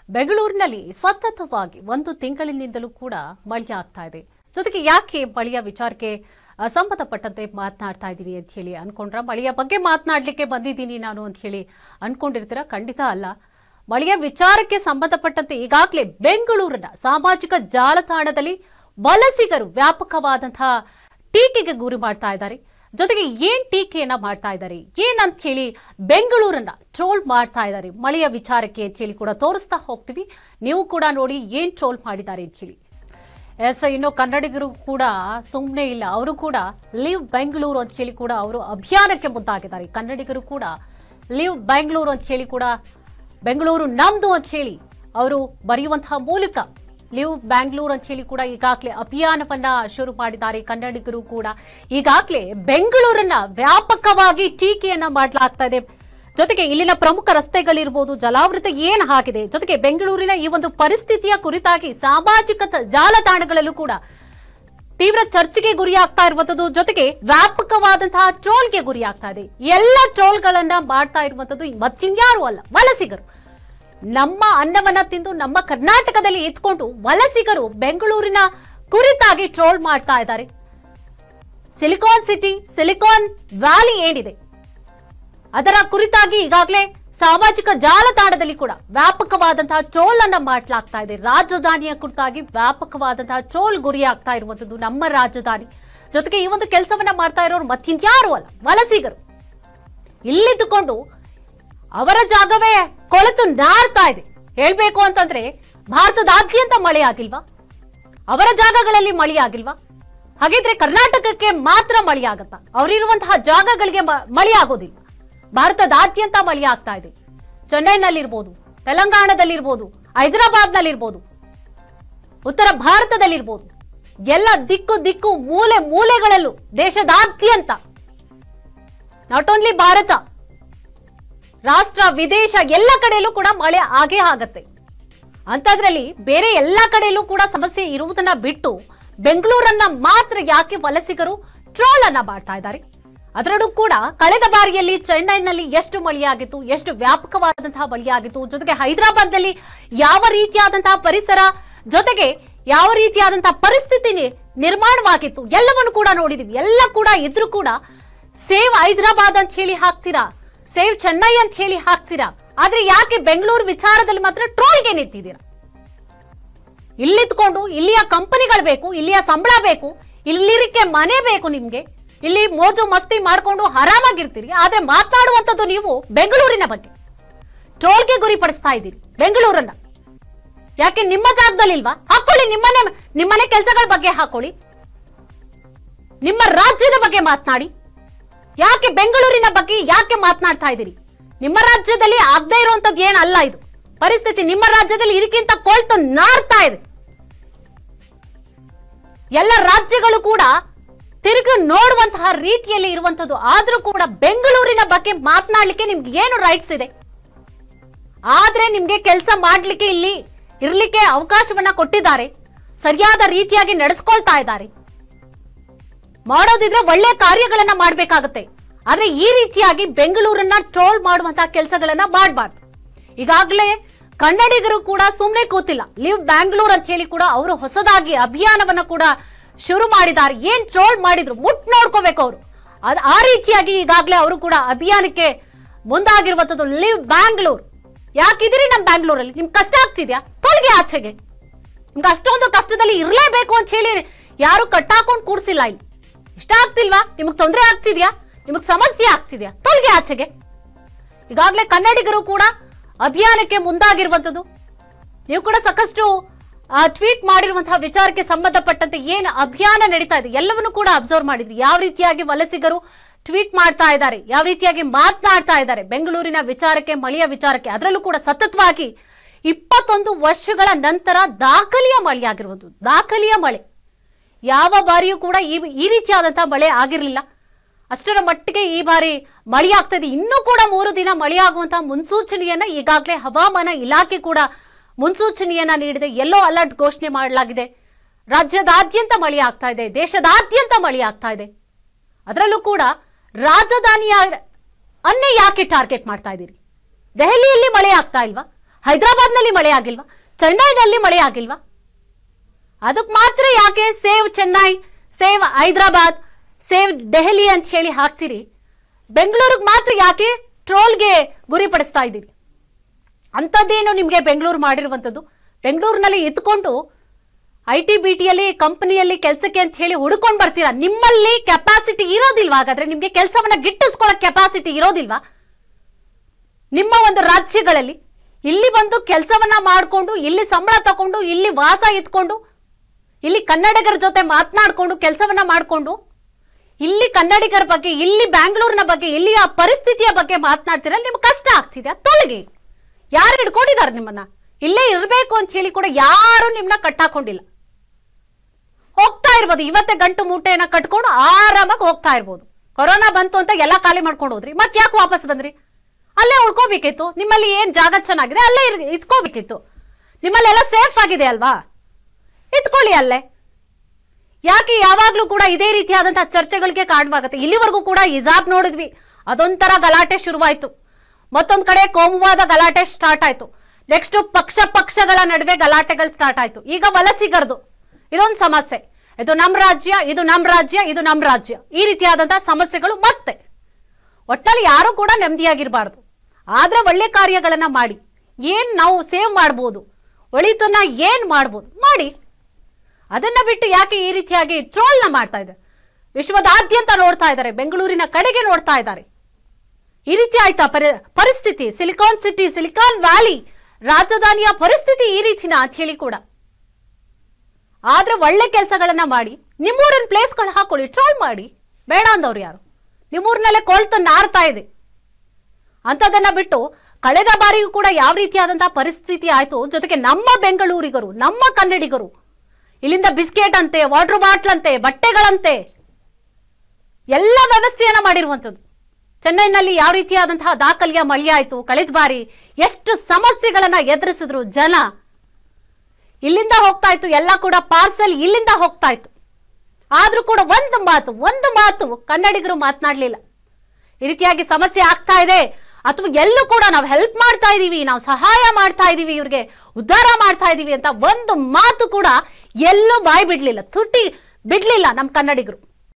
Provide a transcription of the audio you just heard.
ಬೆಂಗಳೂರಿನಲ್ಲಿ ಸತತವಾಗಿ ಒಂದು ತಿಂಗಳಿನಿಂದಲೂ ಕೂಡ ಮಳೆ ಆಗ್ತಾ ಇದೆ ಜೊತೆಗೆ ಯಾಕೆ ಮಳೆಯ ವಿಚಾರಕ್ಕೆ ಆ, ಸಂಬಂಧಪಟ್ಟಂತೆ ಮಾತನಾಡ್ತಾ ಇದ್ದೀನಿ ಅಂತ ಹೇಳಿ ಅನ್ಕೊಂಡ್ರ ಮಳೆಯ ಬಗ್ಗೆ ಮಾತನಾಡ್ಲಿಕ್ಕೆ ಬಂದಿದ್ದೀನಿ ನಾನು ಅಂತ ಹೇಳಿ ಅನ್ಕೊಂಡಿರ್ತೀರಾ ಖಂಡಿತ ಅಲ್ಲ ಮಳೆಯ ವಿಚಾರಕ್ಕೆ ಸಂಬಂಧಪಟ್ಟಂತೆ ಈಗಾಗಲೇ ಬೆಂಗಳೂರಿನ ಸಾಮಾಜಿಕ ಜಾಲತಾಣದಲ್ಲಿ ವಲಸಿಗರು ವ್ಯಾಪಕವಾದಂತಹ ಟೀಕೆಗೆ ಗುರಿ ಮಾಡ್ತಾ ಇದ್ದಾರೆ ಜೊತೆಗೆ ಏನ್ ಟೀಕೆಯನ್ನ ಮಾಡ್ತಾ ಇದ್ದಾರೆ ಏನಂತ ಹೇಳಿ ಬೆಂಗಳೂರನ್ನ ಟ್ರೋಲ್ ಮಾಡ್ತಾ ಇದ್ದಾರೆ ಮಳೆಯ ವಿಚಾರಕ್ಕೆ ಅಂತ ಹೇಳಿ ಕೂಡ ತೋರಿಸ್ತಾ ಹೋಗ್ತೀವಿ ನೀವು ಕೂಡ ನೋಡಿ ಏನ್ ಟ್ರೋಲ್ ಮಾಡಿದ್ದಾರೆ ಅಂತ ಹೇಳಿ ಎಸ್ ಇನ್ನು ಕನ್ನಡಿಗರು ಕೂಡ ಸುಮ್ಮನೆ ಇಲ್ಲ ಅವರು ಕೂಡ ಲೀವ್ ಬೆಂಗಳೂರು ಅಂತ ಹೇಳಿ ಕೂಡ ಅವರು ಅಭಿಯಾನಕ್ಕೆ ಮುಂದಾಗಿದ್ದಾರೆ ಕನ್ನಡಿಗರು ಕೂಡ ಲೀವ್ ಬೆಂಗಳೂರು ಅಂತ ಹೇಳಿ ಕೂಡ ಬೆಂಗಳೂರು ನಮ್ದು ಅಂತ ಹೇಳಿ ಅವರು ಬರೆಯುವಂತಹ ಮೂಲಕ ಲೀವ್ ಬ್ಯಾಂಗ್ಳೂರ್ ಅಂತ ಹೇಳಿ ಕೂಡ ಈಗಾಗಲೇ ಅಭಿಯಾನವನ್ನ ಶುರು ಮಾಡಿದ್ದಾರೆ ಕನ್ನಡಿಗರು ಕೂಡ ಈಗಾಗಲೇ ಬೆಂಗಳೂರನ್ನ ವ್ಯಾಪಕವಾಗಿ ಟೀಕೆಯನ್ನ ಮಾಡಲಾಗ್ತಾ ಇದೆ ಜೊತೆಗೆ ಇಲ್ಲಿನ ಪ್ರಮುಖ ರಸ್ತೆಗಳಿರ್ಬೋದು ಜಲಾವೃತ ಏನ್ ಆಗಿದೆ ಜೊತೆಗೆ ಬೆಂಗಳೂರಿನ ಈ ಒಂದು ಪರಿಸ್ಥಿತಿಯ ಕುರಿತಾಗಿ ಸಾಮಾಜಿಕ ತ- ಜಾಲತಾಣಗಳಲ್ಲೂ ಕೂಡ ತೀವ್ರ ಚರ್ಚೆಗೆ ಗುರಿಯಾಗ್ತಾ ಇರುವಂತದ್ದು ಜೊತೆಗೆ ವ್ಯಾಪಕವಾದಂತಹ ಟ್ರೋಲ್ಗೆ ಗುರಿಯಾಗ್ತಾ ಇದೆ ಎಲ್ಲ ಟ್ರೋಲ್ಗಳನ್ನ ಮಾಡ್ತಾ ಇರುವಂತದ್ದು ಮತ್ತಿನ್ಯಾರು ಅಲ್ಲ ವಲಸಿಗರು ನಮ್ಮ ಅನ್ನವನ್ನ ತಿಂದು ನಮ್ಮ ಕರ್ನಾಟಕದಲ್ಲಿ ಎತ್ಕೊಂಡು ವಲಸಿಗರು ಬೆಂಗಳೂರಿನ ಕುರಿತಾಗಿ ಟ್ರೋಲ್ ಮಾಡ್ತಾ ಇದ್ದಾರೆ ಸಿಲಿಕಾನ್ ಸಿಟಿ ಸಿಲಿಕಾನ್ ವ್ಯಾಲಿ ಏನಿದೆ ಅದರ ಕುರಿತಾಗಿ ಈಗಾಗಲೇ ಸಾಮಾಜಿಕ ಜಾಲತಾಣದಲ್ಲಿ ಕೂಡ ವ್ಯಾಪಕವಾದಂತಹ ಟ್ರೋಲ್ ಅನ್ನ ಮಾಡಲಾಗ್ತಾ ಇದೆ ರಾಜಧಾನಿಯ ಕುರಿತಾಗಿ ವ್ಯಾಪಕವಾದಂತಹ ಟ್ರೋಲ್ ಗುರಿಯಾಗ್ತಾ ಇರುವಂತದ್ದು ನಮ್ಮ ರಾಜಧಾನಿ ಜೊತೆಗೆ ಈ ಒಂದು ಕೆಲಸವನ್ನ ಮಾಡ್ತಾ ಇರೋರು ಮತ್ತಿನ್ಯಾರು ಅಲ್ಲ ವಲಸಿಗರು ಇಲ್ಲಿದ್ದುಕೊಂಡು ಅವರ ಜಾಗವೇ ಕೊಳೆತು ನಾರ್ತಾ ಇದೆ ಹೇಳ್ಬೇಕು ಅಂತಂದ್ರೆ ಭಾರತದಾದ್ಯಂತ ಮಳೆ ಆಗಿಲ್ವಾ ಅವರ ಜಾಗಗಳಲ್ಲಿ ಮಳೆ ಆಗಿಲ್ವಾ ಹಾಗಿದ್ರೆ ಕರ್ನಾಟಕಕ್ಕೆ ಮಾತ್ರ ಮಳೆ ಆಗತ್ತಾ ಅವರಿರುವಂತಹ ಜಾಗಗಳಿಗೆ ಮ- ಮಳೆ ಆಗೋದಿಲ್ಲ ಭಾರತದಾದ್ಯಂತ ಮಳೆ ಆಗ್ತಾ ಇದೆ ಚೆನ್ನೈನಲ್ಲಿರ್ಬೋದು ತೆಲಂಗಾಣದಲ್ಲಿರ್ಬೋದು ಹೈದರಾಬಾದ್ನಲ್ಲಿರ್ಬೋದು ಉತ್ತರ ಭಾರತದಲ್ಲಿರ್ಬೋದು ಎಲ್ಲ ದಿಕ್ಕು ದಿಕ್ಕು ಮೂಲೆ ಮೂಲೆಗಳಲ್ಲೂ ದೇಶದಾದ್ಯಂತ ನಾಟ್ ಓನ್ಲಿ ಭಾರತ ರಾಷ್ಟ್ರ ವಿದೇಶ ಎಲ್ಲ ಕಡೆಯಲ್ಲೂ ಕೂಡ ಮಳೆ ಆಗೇ ಆಗತ್ತೆ ಅಂತದ್ರಲ್ಲಿ ಬೇರೆ ಎಲ್ಲ ಕಡೆಯಲ್ಲೂ ಕೂಡ ಸಮಸ್ಯೆ ಇರುವುದನ್ನ ಬಿಟ್ಟು ಬೆಂಗಳೂರನ್ನ ಮಾತ್ರ ಯಾಕೆ ವಲಸಿಗರು ಟ್ರೋಲ್ ಅನ್ನ ಮಾಡ್ತಾ ಇದ್ದಾರೆ ಅದರಲ್ಲೂ ಕೂಡ ಕಳೆದ ಬಾರಿಯಲ್ಲಿ ಚೆನ್ನೈನಲ್ಲಿ ಎಷ್ಟು ಮಳೆಯಾಗಿತ್ತು ಎಷ್ಟು ವ್ಯಾಪಕವಾದಂತಹ ಮಳೆಯಾಗಿತ್ತು ಜೊತೆಗೆ ಹೈದರಾಬಾದ್ನಲ್ಲಿ ಯಾವ ರೀತಿಯಾದಂತಹ ಪರಿಸರ ಜೊತೆಗೆ ಯಾವ ರೀತಿಯಾದಂತಹ ಪರಿಸ್ಥಿತಿ ನಿ- ನಿರ್ಮಾಣವಾಗಿತ್ತು ಎಲ್ಲವನ್ನು ಕೂಡ ನೋಡಿದೀವಿ ಎಲ್ಲ ಕೂಡ ಇದ್ರೂ ಕೂಡ ಸೇವ್ ಹೈದರಾಬಾದ್ ಅಂತ ಹೇಳಿ ಹಾಕ್ತೀರಾ ಸೇವ್ ಚೆನ್ನೈ ಅಂತ ಹೇಳಿ ಹಾಕ್ತೀರಾ ಆದ್ರೆ ಯಾಕೆ ಬೆಂಗಳೂರು ವಿಚಾರದಲ್ಲಿ ಮಾತ್ರ ಟ್ರೋಲ್ಗೆ ನಿಂತಿದ್ದೀರಾ ಇಲ್ಲಿದ್ಕೊಂಡು ಇಲ್ಲಿಯ ಕಂಪನಿಗಳು ಬೇಕು ಇಲ್ಲಿಯ ಸಂಬಳ ಬೇಕು ಇಲ್ಲಿರಕ್ಕೆ ಮನೆ ಬೇಕು ನಿಮ್ಗೆ ಇಲ್ಲಿ ಮೋಜು ಮಸ್ತಿ ಮಾಡ್ಕೊಂಡು ಆರಾಮಾಗಿರ್ತೀರಿ ಆದ್ರೆ ಮಾತನಾಡುವಂಥದ್ದು ನೀವು ಬೆಂಗಳೂರಿನ ಬಗ್ಗೆ ಟ್ರೋಲ್ಗೆ ಗುರಿಪಡಿಸ್ತಾ ಇದ್ದೀರಿ ಬೆಂಗಳೂರನ್ನ ಯಾಕೆ ನಿಮ್ಮ ಜಾಗದಲ್ಲಿಲ್ವಾ ಹಾಕೊಳ್ಳಿ ನಿಮ್ಮನೆ ನಿಮ್ಮನೆ ಕೆಲಸಗಳ ಬಗ್ಗೆ ಹಾಕೊಳ್ಳಿ ನಿಮ್ಮ ರಾಜ್ಯದ ಬಗ್ಗೆ ಮಾತನಾಡಿ ಯಾಕೆ ಬೆಂಗಳೂರಿನ ಬಗ್ಗೆ ಯಾಕೆ ಮಾತನಾಡ್ತಾ ಇದ್ದೀರಿ ನಿಮ್ಮ ರಾಜ್ಯದಲ್ಲಿ ಆಗದೆ ಇರುವಂತದ್ದು ಏನಲ್ಲ ಇದು ಪರಿಸ್ಥಿತಿ ನಿಮ್ಮ ರಾಜ್ಯದಲ್ಲಿ ಇದಕ್ಕಿಂತ ಕೊಳ್ತು ನಾರ್ತಾ ಇದೆ ಎಲ್ಲ ರಾಜ್ಯಗಳು ಕೂಡ ತಿರುಗಿ ನೋಡುವಂತಹ ರೀತಿಯಲ್ಲಿ ಇರುವಂತದ್ದು ಆದ್ರೂ ಕೂಡ ಬೆಂಗಳೂರಿನ ಬಗ್ಗೆ ಮಾತನಾಡ್ಲಿಕ್ಕೆ ನಿಮ್ಗೆ ಏನು ರೈಟ್ಸ್ ಇದೆ ಆದ್ರೆ ನಿಮ್ಗೆ ಕೆಲಸ ಮಾಡ್ಲಿಕ್ಕೆ ಇಲ್ಲಿ ಇರ್ಲಿಕ್ಕೆ ಅವಕಾಶವನ್ನ ಕೊಟ್ಟಿದ್ದಾರೆ ಸರಿಯಾದ ರೀತಿಯಾಗಿ ನಡೆಸ್ಕೊಳ್ತಾ ಇದ್ದಾರೆ ಮಾಡೋದಿದ್ರೆ ಒಳ್ಳೆ ಕಾರ್ಯಗಳನ್ನ ಮಾಡ್ಬೇಕಾಗತ್ತೆ ಆದ್ರೆ ಈ ರೀತಿಯಾಗಿ ಬೆಂಗಳೂರನ್ನ ಟ್ರೋಲ್ ಮಾಡುವಂತಹ ಕೆಲಸಗಳನ್ನ ಮಾಡಬಾರ್ದು ಈಗಾಗಲೇ ಕನ್ನಡಿಗರು ಕೂಡ ಸುಮ್ಮನೆ ಕೂತಿಲ್ಲ ಲಿವ್ ಬ್ಯಾಂಗ್ಳೂರ್ ಅಂತ ಹೇಳಿ ಕೂಡ ಅವರು ಹೊಸದಾಗಿ ಅಭಿಯಾನವನ್ನ ಕೂಡ ಶುರು ಮಾಡಿದ್ದಾರೆ ಏನ್ ಟ್ರೋಲ್ ಮಾಡಿದ್ರು ಮುಟ್ ನೋಡ್ಕೋಬೇಕು ಅವರು ಅದ್ ಆ ರೀತಿಯಾಗಿ ಈಗಾಗಲೇ ಅವರು ಕೂಡ ಅಭಿಯಾನಕ್ಕೆ ಮುಂದಾಗಿರುವಂತದ್ದು ಲಿವ್ ಬ್ಯಾಂಗ್ಳೂರ್ ಯಾಕಿದಿರಿ ನಮ್ ಬ್ಯಾಂಗ್ಳೂರಲ್ಲಿ ನಿಮ್ಗೆ ಕಷ್ಟ ಆಗ್ತಿದ್ಯಾ ತೊಲಗಿ ಆಚೆಗೆ ನಿಮ್ಗೆ ಅಷ್ಟೊಂದು ಕಷ್ಟದಲ್ಲಿ ಇರಲೇಬೇಕು ಅಂತ ಹೇಳಿ ಯಾರು ಕಟ್ಟಾಕೊಂಡು ಕೂಡ್ಸಿಲ್ಲ ಇಲ್ಲಿ ಇಷ್ಟ ಆಗ್ತಿಲ್ವಾ ನಿಮಗ್ ತೊಂದರೆ ಆಗ್ತಿದ್ಯಾ ನಿಮಗ್ ಸಮಸ್ಯೆ ಆಗ್ತಿದ್ಯಾ ತೊಲಗಿ ಆಚೆಗೆ ಈಗಾಗಲೇ ಕನ್ನಡಿಗರು ಕೂಡ ಅಭಿಯಾನಕ್ಕೆ ಮುಂದಾಗಿರುವಂತದ್ದು ನೀವು ಕೂಡ ಸಾಕಷ್ಟು ಟ್ವೀಟ್ ಮಾಡಿರುವಂತಹ ವಿಚಾರಕ್ಕೆ ಸಂಬಂಧಪಟ್ಟಂತೆ ಏನು ಅಭಿಯಾನ ನಡೀತಾ ಇದೆ ಎಲ್ಲವನ್ನು ಕೂಡ ಅಬ್ಸರ್ವ್ ಮಾಡಿದ್ವಿ ಯಾವ ರೀತಿಯಾಗಿ ವಲಸಿಗರು ಟ್ವೀಟ್ ಮಾಡ್ತಾ ಇದ್ದಾರೆ ಯಾವ ರೀತಿಯಾಗಿ ಮಾತನಾಡ್ತಾ ಇದ್ದಾರೆ ಬೆಂಗಳೂರಿನ ವಿಚಾರಕ್ಕೆ ಮಳೆಯ ವಿಚಾರಕ್ಕೆ ಅದರಲ್ಲೂ ಕೂಡ ಸತತವಾಗಿ ಇಪ್ಪತ್ತೊಂದು ವರ್ಷಗಳ ನಂತರ ದಾಖಲೆಯ ಮಳೆಯಾಗಿರುವುದು ದಾಖಲೆಯ ಮಳೆ ಯಾವ ಬಾರಿಯೂ ಕೂಡ ಈ ಈ ರೀತಿಯಾದಂತಹ ಮಳೆ ಆಗಿರಲಿಲ್ಲ ಅಷ್ಟರ ಮಟ್ಟಿಗೆ ಈ ಬಾರಿ ಮಳೆ ಆಗ್ತದೆ ಇನ್ನೂ ಕೂಡ ಮೂರು ದಿನ ಮಳೆಯಾಗುವಂತಹ ಮುನ್ಸೂಚನೆಯನ್ನ ಈಗಾಗಲೇ ಹವಾಮಾನ ಇಲಾಖೆ ಕೂಡ ಮುನ್ಸೂಚನೆಯನ್ನ ನೀಡಿದೆ ಎಲ್ಲೋ ಅಲರ್ಟ್ ಘೋಷಣೆ ಮಾಡಲಾಗಿದೆ ರಾಜ್ಯದಾದ್ಯಂತ ಮಳೆ ಆಗ್ತಾ ಇದೆ ದೇಶದಾದ್ಯಂತ ಮಳೆ ಆಗ್ತಾ ಇದೆ ಅದರಲ್ಲೂ ಕೂಡ ರಾಜಧಾನಿಯ ಅನ್ನೇ ಯಾಕೆ ಟಾರ್ಗೆಟ್ ಮಾಡ್ತಾ ಇದ್ದೀರಿ ದೆಹಲಿಯಲ್ಲಿ ಮಳೆ ಆಗ್ತಾ ಇಲ್ವಾ ಹೈದರಾಬಾದ್ನಲ್ಲಿ ಮಳೆ ಆಗಿಲ್ವಾ ಚೆನ್ನೈನಲ್ಲಿ ಮಳೆ ಆಗಿಲ್ವಾ ಅದಕ್ಕೆ ಮಾತ್ರ ಯಾಕೆ save Chennai save Hyderabad save Delhi ಅಂತ ಹೇಳಿ ಹಾಕ್ತೀರಿ ಬೆಂಗಳೂರಿಗೆ ಮಾತ್ರ ಯಾಕೆ ಟ್ರೋಲ್ಗೆ ಗುರಿಪಡಿಸ್ತಾ ಇದ್ದೀರಿ ಅಂಥದ್ದೇನು ನಿಮಗೆ ಬೆಂಗಳೂರು ಮಾಡಿರುವಂಥದ್ದು ಬೆಂಗಳೂರಿನಲ್ಲಿ ಇದ್ಕೊಂಡು ಐ ಟಿ ಬಿ ಟಿಯಲ್ಲಿ ಕಂಪನಿಯಲ್ಲಿ ಕೆಲಸಕ್ಕೆ ಅಂತ ಹೇಳಿ ಹುಡ್ಕೊಂಡು ಬರ್ತೀರಾ ನಿಮ್ಮಲ್ಲಿ ಕೆಪಾಸಿಟಿ ಇರೋದಿಲ್ವಾ ಹಾಗಾದ್ರೆ ನಿಮಗೆ ಕೆಲಸವನ್ನ ಗಿಟ್ಟಿಸ್ಕೊಳ್ಳೋ ಕೆಪಾಸಿಟಿ ಇರೋದಿಲ್ವಾ ನಿಮ್ಮ ಒಂದು ರಾಜ್ಯಗಳಲ್ಲಿ ಇಲ್ಲಿ ಬಂದು ಕೆಲಸವನ್ನ ಮಾಡಿಕೊಂಡು ಇಲ್ಲಿ ಸಂಬಳ ತಗೊಂಡು ಇಲ್ಲಿ ವಾಸ ಇದ್ಕೊಂಡು ಇಲ್ಲಿ ಕನ್ನಡಿಗರ ಜೊತೆ ಮಾತನಾಡಿಕೊಂಡು ಕೆಲಸವನ್ನ ಮಾಡಿಕೊಂಡು ಇಲ್ಲಿ ಕನ್ನಡಿಗರ ಬಗ್ಗೆ ಇಲ್ಲಿ ಬ್ಯಾಂಗ್ಳೂರಿನ ಬಗ್ಗೆ ಇಲ್ಲಿಯ ಪರಿಸ್ಥಿತಿಯ ಬಗ್ಗೆ ಮಾತನಾಡ್ತೀರಾ ನಿಮ್ಗೆ ಕಷ್ಟ ಆಗ್ತಿದೆ ತೊಲಗಿ ಯಾರು ಹಿಡ್ಕೊಂಡಿದ್ದಾರೆ ನಿಮ್ಮನ್ನ ಇಲ್ಲೇ ಇರಬೇಕು ಅಂತ ಹೇಳಿ ಕೂಡ ಯಾರು ನಿಮ್ಮನ್ನ ಕಟ್ಟಾಕೊಂಡಿಲ್ಲ ಹೋಗ್ತಾ ಇರ್ಬೋದು ಇವತ್ತೇ ಗಂಟು ಮೂಟೆಯನ್ನ ಕಟ್ಕೊಂಡು ಆರಾಮಾಗಿ ಹೋಗ್ತಾ ಇರ್ಬೋದು ಕೊರೋನಾ ಬಂತು ಅಂತ ಎಲ್ಲ ಖಾಲಿ ಮಾಡ್ಕೊಂಡು ಹೋದ್ರಿ ಮತ್ತೆ ಯಾಕೆ ವಾಪಸ್ ಬಂದ್ರಿ ಅಲ್ಲೇ ಉಳ್ಕೋಬೇಕಿತ್ತು ನಿಮ್ಮಲ್ಲಿ ಏನ್ ಜಾಗ ಚೆನ್ನಾಗಿದೆ ಅಲ್ಲೇ ಇರ್- ಇದ್ಕೋಬೇಕಿತ್ತು ನಿಮ್ಮಲ್ಲೆಲ್ಲ ಸೇಫ್ ಆಗಿದೆ ಅಲ್ವಾ ಇದ್ಕೊಳ್ಳಿ ಅಲ್ಲೇ ಯಾಕೆ ಯಾವಾಗ್ಲೂ ಕೂಡ ಇದೇ ರೀತಿಯಾದಂತಹ ಚರ್ಚೆಗಳಿಗೆ ಕಾರಣವಾಗುತ್ತೆ ಇಲ್ಲಿವರೆಗೂ ಕೂಡ ಇಜಾಬ್ ನೋಡಿದ್ವಿ ಅದೊಂಥರ ಗಲಾಟೆ ಶುರುವಾಯ್ತು ಮತ್ತೊಂದ್ ಕಡೆ ಕೋಮುವಾದ ಗಲಾಟೆ ಸ್ಟಾರ್ಟ್ ಆಯ್ತು ನೆಕ್ಸ್ಟ್ ಪಕ್ಷ ಪಕ್ಷಗಳ ನಡುವೆ ಗಲಾಟೆಗಳು ಸ್ಟಾರ್ಟ್ ಆಯ್ತು ಈಗ ವಲಸಿಗರದು ಇದೊಂದು ಸಮಸ್ಯೆ ಇದು ನಮ್ ರಾಜ್ಯ ಇದು ನಮ್ ರಾಜ್ಯ ಇದು ನಮ್ ರಾಜ್ಯ ಈ ರೀತಿಯಾದಂತಹ ಸಮಸ್ಯೆಗಳು ಮತ್ತೆ ಒಟ್ಟಲ್ಲಿ ಯಾರು ಕೂಡ ನೆಮ್ಮದಿಯಾಗಿರಬಾರ್ದು ಆದ್ರೆ ಒಳ್ಳೆ ಕಾರ್ಯಗಳನ್ನ ಮಾಡಿ ಏನ್ ನಾವು ಸೇವ್ ಮಾಡ್ಬೋದು ಒಳಿತನ್ನ ಏನ್ ಮಾಡ್ಬೋದು ಮಾಡಿ ಅದನ್ನ ಬಿಟ್ಟು ಯಾಕೆ ಈ ರೀತಿಯಾಗಿ ಟ್ರೋಲ್ನ ಮಾಡ್ತಾ ಇದೆ ವಿಶ್ವದಾದ್ಯಂತ ನೋಡ್ತಾ ಇದ್ದಾರೆ ಬೆಂಗಳೂರಿನ ಕಡೆಗೆ ನೋಡ್ತಾ ಇದ್ದಾರೆ ಈ ರೀತಿ ಆಯ್ತಾ ಪರಿ ಪರಿಸ್ಥಿತಿ ಸಿಲಿಕಾನ್ ಸಿಟಿ ಸಿಲಿಕಾನ್ ವ್ಯಾಲಿ ರಾಜಧಾನಿಯ ಪರಿಸ್ಥಿತಿ ಈ ರೀತಿನ ಅಂತ ಹೇಳಿ ಕೂಡ ಆದ್ರೆ ಒಳ್ಳೆ ಕೆಲಸಗಳನ್ನ ಮಾಡಿ ನಿಮ್ಮೂರಿನ ಪ್ಲೇಸ್ಗಳು ಹಾಕೊಳ್ಳಿ ಟ್ರೋಲ್ ಮಾಡಿ ಬೇಡ ಅಂದವ್ರು ಯಾರು ನಿಮ್ಮೂರಿನಲ್ಲೇ ಕೊಳ್ತು ನಾರ್ತಾ ಇದೆ ಅಂಥದ್ದನ್ನ ಬಿಟ್ಟು ಕಳೆದ ಬಾರಿಯೂ ಕೂಡ ಯಾವ ರೀತಿಯಾದಂತಹ ಪರಿಸ್ಥಿತಿ ಆಯ್ತು ಜೊತೆಗೆ ನಮ್ಮ ಬೆಂಗಳೂರಿಗರು ನಮ್ಮ ಕನ್ನಡಿಗರು ಇಲ್ಲಿಂದ ಬಿಸ್ಕೆಟ್ ಅಂತೆ ವಾಟರ್ ಬಾಟ್ಲ್ ಅಂತೆ ಬಟ್ಟೆಗಳಂತೆ ಎಲ್ಲ ವ್ಯವಸ್ಥೆಯನ್ನ ಮಾಡಿರುವಂಥದ್ದು ಚೆನ್ನೈನಲ್ಲಿ ಯಾವ ರೀತಿಯಾದಂತಹ ದಾಖಲೆಯ ಮಳೆ ಆಯ್ತು ಕಳೆದ ಬಾರಿ ಎಷ್ಟು ಸಮಸ್ಯೆಗಳನ್ನ ಎದುರಿಸಿದ್ರು ಜನ ಇಲ್ಲಿಂದ ಹೋಗ್ತಾ ಇತ್ತು ಎಲ್ಲ ಕೂಡ ಪಾರ್ಸಲ್ ಇಲ್ಲಿಂದ ಹೋಗ್ತಾ ಇತ್ತು ಆದ್ರೂ ಕೂಡ ಒಂದು ಮಾತು ಒಂದು ಮಾತು ಕನ್ನಡಿಗರು ಮಾತನಾಡ್ಲಿಲ್ಲ ಈ ರೀತಿಯಾಗಿ ಸಮಸ್ಯೆ ಆಗ್ತಾ ಇದೆ ಅಥವಾ ಎಲ್ಲೂ ಕೂಡ ನಾವು ಹೆಲ್ಪ್ ಮಾಡ್ತಾ ಇದೀವಿ ನಾವು ಸಹಾಯ ಮಾಡ್ತಾ ಇದೀವಿ ಇವ್ರಿಗೆ ಉದ್ಧಾರ ಮಾಡ್ತಾ ಇದೀವಿ ಅಂತ ಒಂದು ಮಾತು ಕೂಡ ಎಲ್ಲೂ ಬಾಯಿ ಬಿಡ್ಲಿಲ್ಲ ತುಟಿ ಬಿಡ್ಲಿಲ್ಲ ನಮ್ಮ ಕನ್ನಡಿಗರು